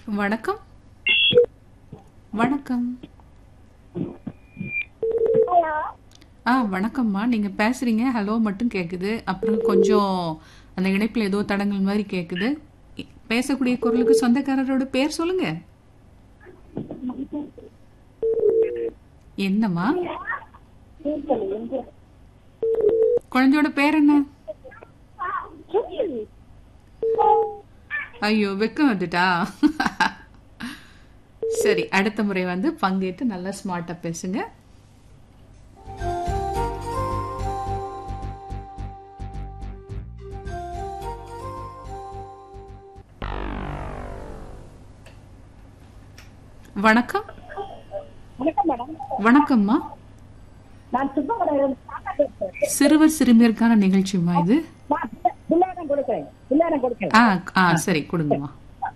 வணக்கம் வணக்கம் ஆ வணக்கம்மா நீங்க பேசுறீங்க ஹலோ மட்டும் கேக்குது அப்புறம் கொஞ்சம் அந்த இணைப்புல ஏதோ தடங்கள் மாதிரி கேக்குது இ- பேசக்கூடிய குரலுக்கு சொந்தக்காரரோட பேர் சொல்லுங்க என்னம்மா குழந்தையோட பேர் என்ன ஐயோ வெக்கம் வந்துட்டா சரி அடுத்த முறை வந்து பங்கேற்று நல்லா ஸ்மார்ட்டா பேசுங்க வணக்கம் வணக்கம் மேடம் வணக்கம்மா நான் சுப்பமடையிலிருந்து சாந்தா பேசுறேன் சிறுவர் சிறுமியருக்கான நிகழ்ச்சிமா இது நான் பிள்ளையாரம் கொடுக்கிறேன் பிள்ளையாரம் கொடுக்கிறேன் ஆ ஆ சரி கொடுங்கம்மா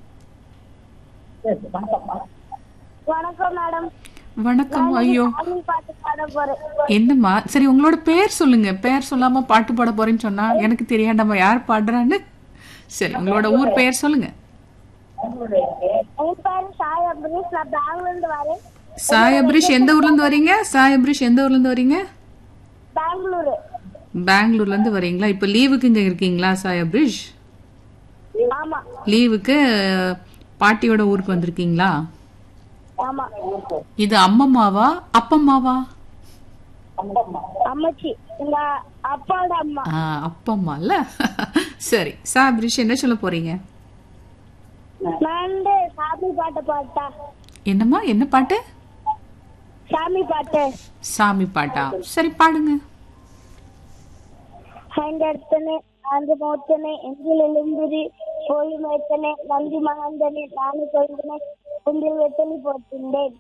சரி, வணக்கம் வணக்கம் மேடம் வணக்கம் ஐயோ சாமி பாட்டு பாட போறேன் என்னம்மா சரி உங்களோட பேர் சொல்லுங்க பேர் சொல்லாம பாட்டு பாட போறேன்னு சொன்னா எனக்கு தெரியாண்டம்மா யார் பாடுறான்னு சரி உங்களோட ஊர் பேர் சொல்லுங்க என் பேரு சாய் அம்பரீஷ் நான் பெங்களூர்ல இருந்து வரேன் சாய் அபிரிஷ் எந்த ஊர்ல இருந்து வரீங்க சாய் அபிரிஷ் எந்த ஊர்ல இருந்து வரீங்க பெங்களூரு பெங்களூர்ல இருந்து வரீங்களா இப்ப லீவுக்கு இங்க இருக்கீங்களா சாய் அபிரிஷ் ஆமா லீவுக்கு பாட்டியோட ஊருக்கு வந்திருக்கீங்களா ஆமா இது அம்மம்மாவா அப்பம்மாவா அம்மச்சி எங்க அப்பாவோட அம்மா ஆ, அப்பம்மா இல்ல சரி சாய் அபிரிஷ் என்ன சொல்ல போறீங்க நான் வந்து சாமி பாட்டு பாட்டா என்னம்மா என்ன பாட்டு சாமி பாட்டு சாமி பாட்டா சரி பாடுங்க ஹைண்டர்த்தனே ஆண்டு மோத்தனே எங்கில் எழுந்திரி போய் மேத்தனே நந்தி மகந்தனே நானு கொழுந்தனே குந்தில் வெத்தனி போட்டிருந்தேன்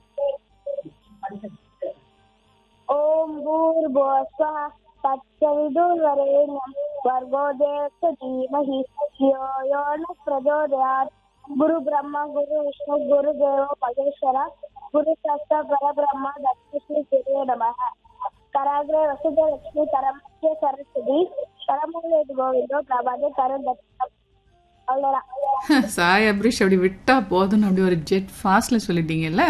ஓம் பூர் போஸ்வா தத்சவிதுர்வரேண்யம் வர்கோ தேவஸ்ய தீமஹி யோ யோ ந பிரச்சோதயாத் குரு பிரம்மா குரு விஷ்ணு குரு தேவோ மகேஸ்வர குரு சஸ்த பரபிரம்மா தத்மஸ்ரீ சூரிய நமः கராகிரே வசுத லட்சுமி கரமத்திய சரஸ்வதி கரமூலேது கோவிந்தோ பிரபாதே கரம் தத்தம் அவ்வளோதான் சாய் அப்ரிஷ் அப்படி விட்டா போதும்னு அப்படி ஒரு ஜெட் ஃபாஸ்ட்ல சொல்லிட்டீங்கல்ல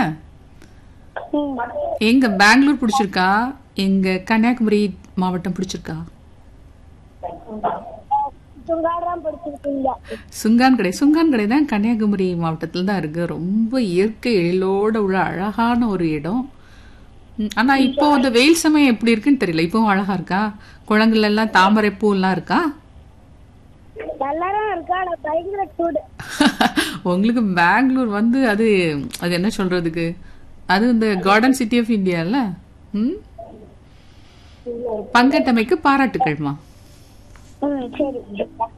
எங்க பெங்களூர் பிடிச்சிருக்கா எங்க கன்னியாகுமரி மாவட்டம் பிடிச்சிருக்கா சுங்காடுதான் பிடிச்சிருக்கீங்க சுங்கான் கடை சுங்கான் கடை தான் கன்னியாகுமரி மாவட்டத்துல தான் இருக்கு ரொம்ப இயற்கை எழிலோட உள்ள அழகான ஒரு இடம் ம், ஆனா இப்போ அந்த வெயில் சமயம் எப்படி இருக்குன்னு தெரியல இப்பவும் அழகா இருக்கா குளங்கள்ல எல்லாம் தாமரை பூ எல்லாம் இருக்கா நல்லாதான் இருக்கா ஆனா பயங்கர சூடு உங்களுக்கு பெங்களூர் வந்து அது அது என்ன சொல்றதுக்கு அது இந்த கார்டன் சிட்டி ஆஃப் இந்தியால ம் பங்கேற்றமைக்கு பாராட்டுக்கள்மா ம் சரி